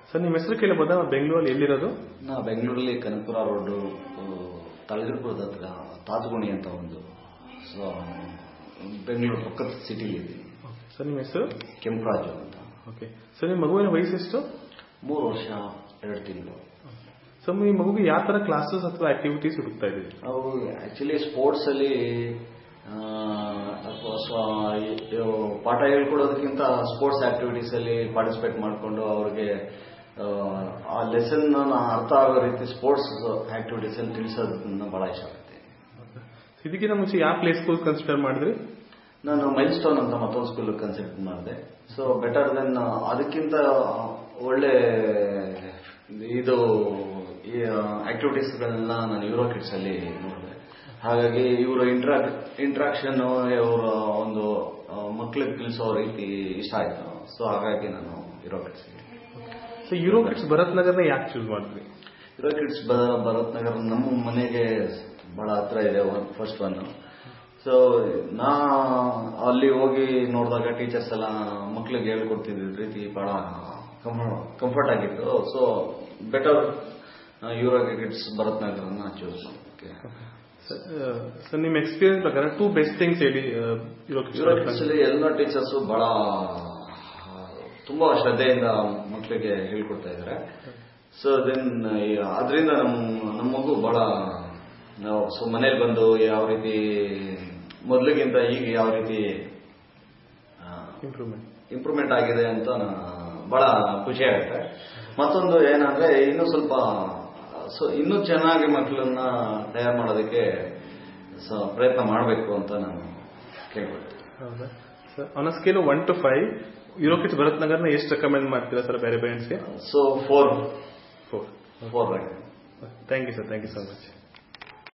sir ನಿಮ್ಮ ಹೆಸರು ಕೇಳಬಹುದಾ ಬೆಂಗಳೂರಲ್ಲಿ ಎಲ್ಲಿರೋದು ನಾ ಬೆಂಗಳೂರಲ್ಲಿ ಕನಕಪುರ ರೋಡು ತಳಗಿರಪುರದ ಹತ್ರ ತಾಜಗುಣಿ ಅಂತ ಒಂದು ಸೊ ಬೆಂಗಳೂರು ಪಕ್ಕದ ಸಿಟಿಲಿ ಇದ್ದೀನಿ ಸರ್ ನಿಮ್ಮ ಹೆಸರು ಕೆಂಪರಾಜು ಅಂತ ಓಕೆ ಸರ್ ನಿಮ್ಮ ಮಗುವಿನ ವಯಸ್ಸು ಎಷ್ಟು ಮೂರು ವರ್ಷ ಎರಡು ತಿಂಗಳು ಸರ್ ಈ ಮಗುಗೆ ಯಾವ ತರ ಕ್ಲಾಸಸ್ ಅಥವಾ ಆಕ್ಟಿವಿಟೀಸ್ ಹುಡುಕ್ತಾ ಇದ್ದೀವಿ ನಾವು ಆಕ್ಚುಲಿ ಸ್ಪೋರ್ಟ್ಸ್ ಅಲ್ಲಿ ಆ, ಅಥವಾ ಸ್ವ- ಇದು ಪಾಠ ಹೇಳ್ಕೊಡೋದಕ್ಕಿಂತ ಸ್ಪೋರ್ಟ್ಸ್ ಆಕ್ಟಿವಿಟೀಸ್ ಅಲ್ಲಿ ಪಾರ್ಟಿಸಿಪೇಟ್ ಮಾಡಿಕೊಂಡು ಅವ್ರಿಗೆ ಆ, ಆ ಲೆಸನ್ ಅರ್ಥ ಆಗೋ ರೀತಿ ಸ್ಪೋರ್ಟ್ಸ್ ಆಕ್ಟಿವಿಟೀಸ್ ಅಲ್ಲಿ ತಿಳಿಸೋದನ್ನ ಬಹಳ ಇಷ್ಟಪಡ್ತೀನಿ ಇದಕ್ಕಿಂತ ಮುಂಚೆ ಯಾವ ಪ್ಲೇ ಸ್ಕೂಲ್ ಕನ್ಸಿಡರ್ ಮಾಡಿದ್ರಿ ನಾನು ಮೈಲ್ ಸ್ಟೋನ್ ಅಂತ ಮತ್ತೊಂದು ಸ್ಕೂಲ್ ಕನ್ಸೆಪ್ಟ್ ಮಾಡಿದೆ ಸೊ ಬೆಟರ್ ದೆನ್ ಅದಕ್ಕಿಂತ ಒಳ್ಳೆ ಇದು ಈ ಆಕ್ಟಿವಿಟೀಸ್ಗಳನ್ನ ನಾನು ಯೂರೋ ಕಿಡ್ಸ್ ಅಲ್ಲಿ ನೋಡಿದೆ ಹಾಗಾಗಿ ಇವರು ಇಂಟ್ರಾಕ್ ಇಂಟ್ರಾಕ್ಷನ್ ಇವರ ಒಂದು ಮಕ್ಕಳಿಗೆ ತಿಳಿಸೋ ರೀತಿ ಇಷ್ಟ ಆಯ್ತು ಸೊ ಹಾಗಾಗಿ ನಾನು Euro kids so Euro kids Bharat ನಗರ್ನ ಯಾಕೆ ಚೂಸ್ ಮಾಡಿದ್ರಿ ಯೂರೋ ಕಿಡ್ಸ್ ಭರತ್ ನಗರ್ ನಮ್ಮ ಮನೆಗೆ ಬಹಳ ಹತ್ರ ಇದೆ ಫಸ್ಟ್ ಒನ್ ಸೊ ನಾ ಅಲ್ಲಿ ಹೋಗಿ ನೋಡಿದಾಗ ಟೀಚರ್ಸ್ ಎಲ್ಲ ಮಕ್ಳಿಗೆ ಹೇಳ್ಕೊಡ್ತಿದ್ದ ರೀತಿ ಬಹಳ ಕಂಫರ್ಟ್ ಆಗಿತ್ತು so better Euro kids Bharat ನಗರನ್ನ ಚೂಸ್ ಮಾಡೋಕ್ಕೆ ಸರ್ ನಿಮ್ಮ ಎಕ್ಸ್ಪೀರಿಯನ್ಸ್ ಪ್ರಕಾರ ಟೂ ಬೆಸ್ಟ್ ಥಿಂಗ್ಸ್ ಹೇಳಿ ಯುರೋ ಯೂರೋ ಕಿಡ್ಸ್ ಕಿಡ್ಸ್ ಅಲ್ಲಿ ಎಲ್ಲ ಟೀಚರ್ಸ್ ಬಹಳ ತುಂಬಾ ಶ್ರದ್ಧೆಯಿಂದ ಮಕ್ಕಳಿಗೆ ಹೇಳ್ಕೊಡ್ತಾ ಇದ್ದಾರೆ ಸೊ ದೆನ್ ಅದರಿಂದ ನಮ್ಮ ನಮ್ಮ ಮಗು ಬಹಳ ನಾವು ಸೊ ಮನೇಲಿ ಬಂದು ಯಾವ ರೀತಿ ಮೊದಲಿಗಿಂತ ಈಗ ಯಾವ ರೀತಿ ಇಂಪ್ರೂವ್ಮೆಂಟ್ ಇಂಪ್ರೂವ್ಮೆಂಟ್ ಆಗಿದೆ ಅಂತ ನಾ- ಬಹಳ ಖುಷಿ ಆಗುತ್ತೆ ಮತ್ತೊಂದು ಏನಂದ್ರೆ ಇನ್ನೂ ಸ್ವಲ್ಪ ಸೊ ಇನ್ನೂ ಚೆನ್ನಾಗಿ ಮಕ್ಕಳನ್ನ ತಯಾರು ಮಾಡೋದಕ್ಕೆ ಸೊ ಪ್ರಯತ್ನ ಮಾಡಬೇಕು ಅಂತ ನಾನು ಕೇಳ್ಕೊಳ್ತೀನಿ ಹೌದಾ sir on scale one to five Euro kids Bharat ನಗರ್ನ ಎಷ್ಟು ರೆಕಮೆಂಡ್ ಮಾಡ್ತೀರಾ ಸರ್ ಬೇರೆ ಪೇರೆಂಟ್ಸ್ಗೆ so four four four right thank you sir thank you so much